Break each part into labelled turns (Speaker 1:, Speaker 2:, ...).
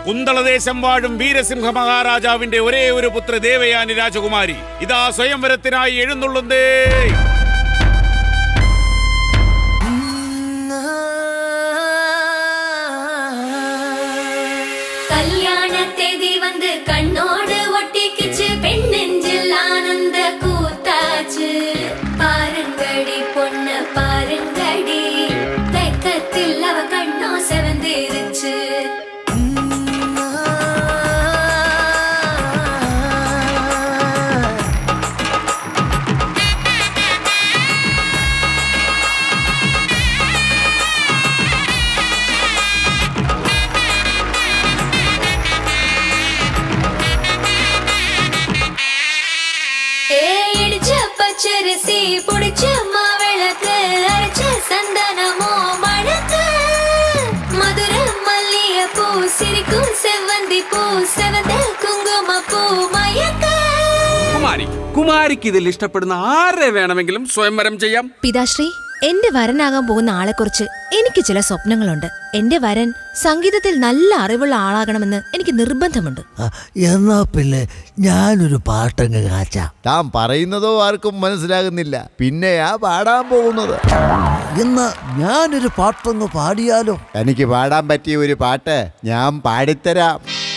Speaker 1: കുന്തളദേശം വാഴും വീരസിംഹ മഹാരാജാവിന്റെ ഒരേ ഒരു പുത്ര ദേവയാനി രാജകുമാരി ഇതാ സ്വയംവരത്തിനായി എഴുന്നള്ളുന്നേ
Speaker 2: கல்யாணத்தேதி வந்து கண்ணோடு ஒட்டிக்கிச்சு பெண் நெஞ்சில் ஆனந்த கூத்தாச்சு பாருங்கடி பொண்ணு பாருங்கடி வெக்கத்தில் அவ கண்ணோ செவந்திருச்சு ஏ இடிச்ச பச்சரிசி புடிச்ச மாவிளக்கு அரைச்ச சந்தனமோ மணக்கு மதுர மல்லிகைப்பூ சிரிக்கும் செவ்வந்தி பூ செவந்த குங்கும பூ மயக்க
Speaker 3: കുമാരി കുമാരിക്ക് ഇതിൽ ഇഷ്ടപ്പെടുന്ന ആരെ വേണമെങ്കിലും സ്വയംവരം ചെയ്യാം
Speaker 4: പിതാശ്രീ എന്റെ വരനാകാൻ പോകുന്ന ആളെക്കുറിച്ച് എനിക്ക് ചില സ്വപ്നങ്ങളുണ്ട് എന്റെ വരൻ സംഗീതത്തിൽ നല്ല അറിവുള്ള ആളാകണമെന്ന് എനിക്ക് നിർബന്ധമുണ്ട്
Speaker 5: ആ, എന്നാ പിന്നെ ഞാനൊരു പാട്ടങ്ങ് കാച്ചാം
Speaker 6: താൻ പറയുന്നതോ ആർക്കും മനസ്സിലാകുന്നില്ല പിന്നെയാ പാടാൻ പോകുന്നത്
Speaker 5: എന്നാ ഞാനൊരു പാട്ടങ്ങ് പാടിയാലോ
Speaker 6: എനിക്ക് പാടാൻ പറ്റിയ ഒരു പാട്ട് ഞാൻ പാടിത്തരാം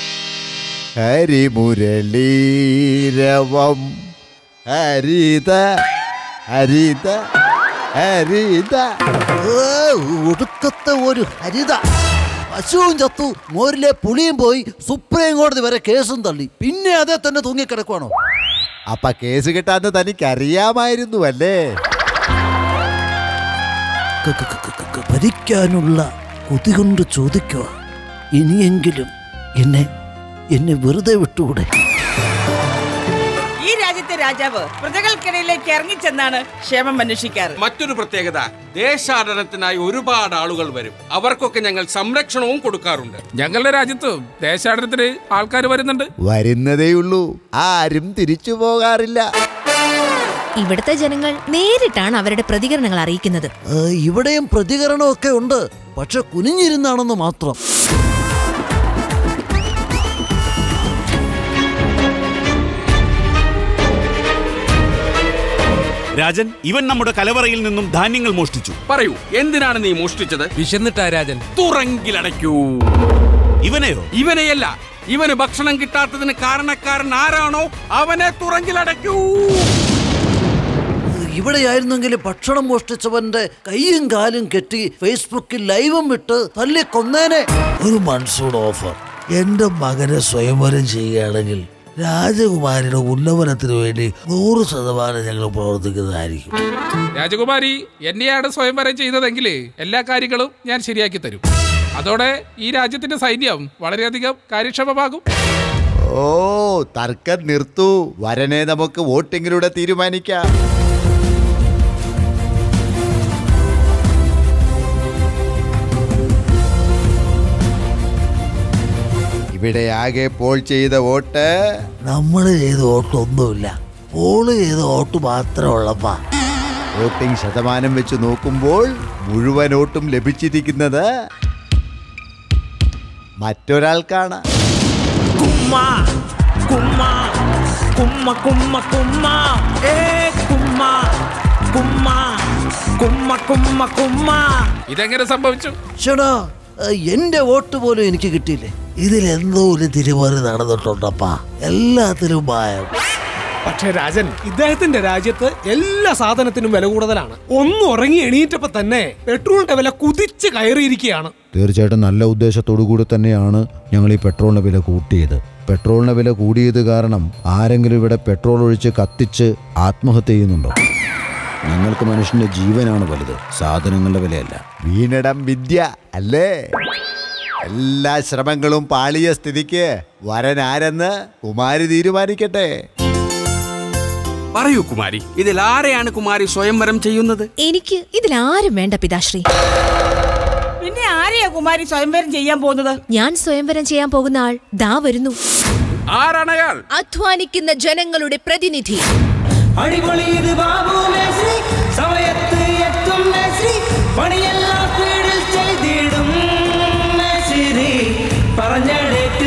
Speaker 6: ഹരിമുരളീരവം ഹരിത ഹരിത ഹരിത
Speaker 5: ഏ, ഒടുക്കത്തെ ഒരു ഹരിത പശുവും ചത്തു മോരിലെ പുളിയും പോയി സുപ്രീം കോടതി വരെ കേസും തള്ളി പിന്നെ അതേ തന്നെ തൂങ്ങിക്കിടക്കുവാണോ
Speaker 6: അപ്പൊ കേസ് കിട്ടാന്ന് തനിക്കറിയാമായിരുന്നു അല്ലേ
Speaker 5: ക- ക- ക- ക- ക- ഭരിക്കാനുള്ള കൊതി കൊണ്ട് ചോദിക്കുക ഇനിയെങ്കിലും എന്നെ എന്നെ വെറുതെ വിട്ടുകൂടെ
Speaker 7: ഈ രാജ്യത്തെ രാജാവ് പ്രജകൾക്കിടയിലേക്ക് ഇറങ്ങിച്ചെന്നാണ് ക്ഷേമം അന്വേഷിക്കാറ്
Speaker 3: മറ്റൊരു പ്രത്യേകത ദേശാടനത്തിനായി ഒരുപാട് ആളുകൾ വരും അവർക്കൊക്കെ ഞങ്ങൾ സംരക്ഷണവും കൊടുക്കാറുണ്ട്
Speaker 8: ഞങ്ങളുടെ രാജ്യത്ത് ദേശാടനത്തിന് ആൾക്കാർ വരുന്നുണ്ട്
Speaker 6: വരുന്നതേയുള്ളൂ ആരും തിരിച്ചു പോകാറില്ല
Speaker 4: ഇവിടുത്തെ ജനങ്ങൾ നേരിട്ടാണ് അവരുടെ പ്രതികരണങ്ങൾ അറിയിക്കുന്നത്
Speaker 5: ഏ, ഇവിടെയും പ്രതികരണമൊക്കെ ഉണ്ട് പക്ഷെ കുനിഞ്ഞിരുന്നാണെന്ന് മാത്രം
Speaker 1: രാജൻ ഇവൻ നമ്മുടെ കലവറയിൽ നിന്നും ധാന്യങ്ങൾ മോഷ്ടിച്ചു
Speaker 3: പറയൂ എന്തിനാണ് നീ മോഷ്ടിച്ചത്
Speaker 8: വിശന്നിട്ടാ രാജൻ
Speaker 3: തുറങ്കിലടയ്ക്കൂ
Speaker 1: ഇവനെയോ
Speaker 3: ഇവനെയല്ല ഇവന് ഭക്ഷണം കിട്ടാത്തതിന് കാരണക്കാരൻ ആരാണോ അവനെ തുറങ്കിലടയ്ക്കൂ
Speaker 5: ഇവിടെയായിരുന്നെങ്കിൽ ഭക്ഷണം മോഷ്ടിച്ചവന്റെ കൈയും കാലും കെട്ടി ഫേസ്ബുക്കിൽ ലൈവും ഇട്ട് തല്ലി കൊന്നേനെ ഒരു മൺസൂൺ ഓഫർ എന്റെ മകനെ സ്വയംവരം ചെയ്യുകയാണെങ്കിൽ രാജകുമാരിയുടെ ഉന്നമനത്തിന് വേണ്ടി നൂറ് ശതമാനം ഞങ്ങൾ പ്രവർത്തിക്കുന്നതായിരിക്കും
Speaker 8: രാജകുമാരി എന്നെയാണ് സ്വയംവരം ചെയ്തതെങ്കിൽ എല്ലാ കാര്യങ്ങളും ഞാൻ ശരിയാക്കി തരും അതോടെ ഈ രാജ്യത്തിന്റെ സൈന്യം വളരെയധികം കാര്യക്ഷമമാകും
Speaker 6: ഓ തർക്കം നിർത്തൂ വരനെ നമുക്ക് വോട്ടിങ്ങിലൂടെ തീരുമാനിക്കാം ഇവിടെ ആകെ പോൾ ചെയ്ത വോട്ട്
Speaker 5: നമ്മൾ ചെയ്ത വോട്ടൊന്നുമില്ല പോള് ചെയ്ത വോട്ട് മാത്രമേ ഉള്ളപ്പാ
Speaker 6: വോട്ടിംഗ് ശതമാനം വെച്ച് നോക്കുമ്പോൾ മുഴുവൻ വോട്ടും ലഭിച്ചിരിക്കുന്നത് മറ്റൊരാൾക്കാണ്
Speaker 9: കുമ്മ കുമ്മ കുമ്മ കുമ്മ കുമ്മ ഏ കുമ്മ കുമ്മ കുമ്മ കുമ്മ കുമ്മ
Speaker 8: ഇതെങ്ങനെ സംഭവിച്ചു
Speaker 5: ചേടാ എന്റെ വോട്ട് പോലും എനിക്ക് കിട്ടിയില്ലേ ഇതിലെന്തോ ഒരു തിരുമറി നടന്നിട്ടുണ്ടപ്പാ എല്ലാത്തിലും ഭയം
Speaker 9: പക്ഷേ രാജൻ ഇദ്ദേഹത്തിന്റെ രാജ്യത്ത് എല്ലാ സാധനത്തിനും വില കൂടുതലാണ് ഒന്ന് ഉറങ്ങി എണീറ്റപ്പോ തന്നെ പെട്രോളിന്റെ വില കുതിച്ച് കയറിയിരിക്കുകയാണ്
Speaker 6: തീർച്ചയായിട്ടും നല്ല ഉദ്ദേശത്തോടു കൂടി തന്നെയാണ് ഞങ്ങൾ ഈ പെട്രോളിന്റെ വില കൂട്ടിയത് പെട്രോളിന്റെ വില കൂടിയത് കാരണം ആരെങ്കിലും ഇവിടെ പെട്രോൾ ഒഴിച്ച് കത്തിച്ച് ആത്മഹത്യ ചെയ്യുന്നുണ്ടോ ഞങ്ങൾക്ക് മനുഷ്യന്റെ ജീവനാണ് വലുത് സാധനങ്ങളുടെ വിലയല്ല വീണിടം വിദ്യ അല്ലേ എല്ലാ ശ്രമങ്ങളും പാളിയ സ്ഥിതിക്ക് വരൻ ആരെന്ന് കുമാരി തീരുമാനിക്കട്ടെ
Speaker 3: പറയൂ കുമാരി ഇതിൽ ആരെയാണ് കുമാരി സ്വയംവരം ചെയ്യുന്നത്
Speaker 4: എനിക്ക് ഇതിലാരും വേണ്ട പിതാശ്രീ
Speaker 7: പിന്നെ ആരെയാ കുമാരി സ്വയംവരം ചെയ്യാൻ പോകുന്നത്
Speaker 4: ഞാൻ സ്വയംവരം ചെയ്യാൻ പോകുന്ന ആൾ ദാ വരുന്നു
Speaker 3: ആരാണ് അയാൾ
Speaker 4: അധ്വാനിക്കുന്ന ജനങ്ങളുടെ പ്രതിനിധി
Speaker 9: അടിപൊളി ഇത് ബാബു മേശ്രി സമയത്ത് എത്തും മേശ്രി പണിയെല്ലാം സ്പീഡിൽ ചെയ്തിടും മേശ്രി പറഞ്ഞ ഡേറ്റ്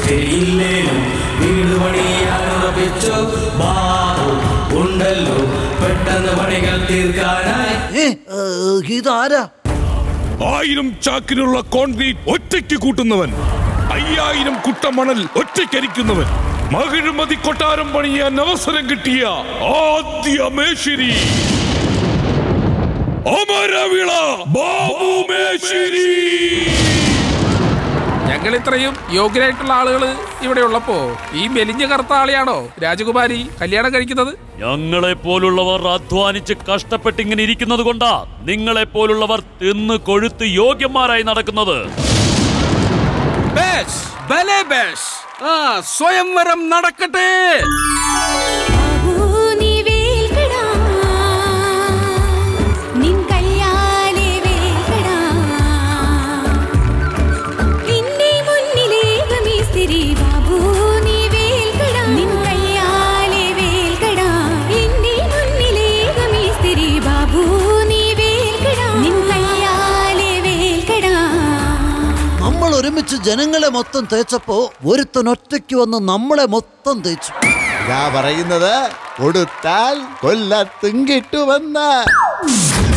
Speaker 10: തെരിയില്ലേലും വീട് പണിയാനുറപ്പിച്ചു ബാബു ഉണ്ടല്ലോ പെട്ടെന്ന് പണികൾ തീർക്കാനായി
Speaker 5: ഏ ഏ, ഇതാരാ
Speaker 11: ആയിരം ചാക്കിനുള്ള കോൺക്രീറ്റ് ഒറ്റയ്ക്ക് കൂട്ടുന്നവൻ അയ്യായിരം കുട്ട മണൽ ഒറ്റയ്ക്കരിക്കുന്നവൻ മകിഴ്മതി കൊട്ടാരം പണിയാൻ അവസരം കിട്ടിയ ആദ്യ മേശിരി അമരവിള ബാബു മേശിരി
Speaker 8: ഞങ്ങൾ ഇത്രയും യോഗ്യരായിട്ടുള്ള ആളുകൾ ഇവിടെ ഉള്ളപ്പോ ഈ മെലിഞ്ഞ കറുത്ത ആളെയാണോ രാജകുമാരി കല്യാണം കഴിക്കുന്നത്
Speaker 12: ഞങ്ങളെ പോലുള്ളവർ അധ്വാനിച്ച് കഷ്ടപ്പെട്ട് ഇങ്ങനെ ഇരിക്കുന്നത് കൊണ്ടാ നിങ്ങളെ പോലുള്ളവർ തിന്ന് കൊഴുത്ത് യോഗ്യന്മാരായി നടക്കുന്നത്
Speaker 3: ബേഷ് ഭലേ ബേഷ് ആ സ്വയംവരം നടക്കട്ടെ
Speaker 2: നീ വേൽക്കടാ നിൻ കയ്യാലെ വേൽക്കടാ നിന്നെ മുന്നിലേകമീ സ്ഥിരി ബാബു നീ വേൽക്കടാ നിൻ കയ്യാലെ വേൽക്കടാ എന്നെ മുന്നിലേകമീ സ്ഥിരി ബാബു നീ വേൽക്കടാ നിൻ കയ്യാലെ വേൽക്കടാ
Speaker 5: നമ്മൾ ഒരുമിച്ച് ജനങ്ങളെ മൊത്തം തേച്ചപ്പോ ഒരുത്തൻ ഒറ്റയ്ക്ക് വന്ന് നമ്മളെ മൊത്തം തേച്ചു
Speaker 6: ഇതാ പറയുന്നത് കൊടുത്താൽ കൊല്ലത്തും കിട്ടുമെന്ന്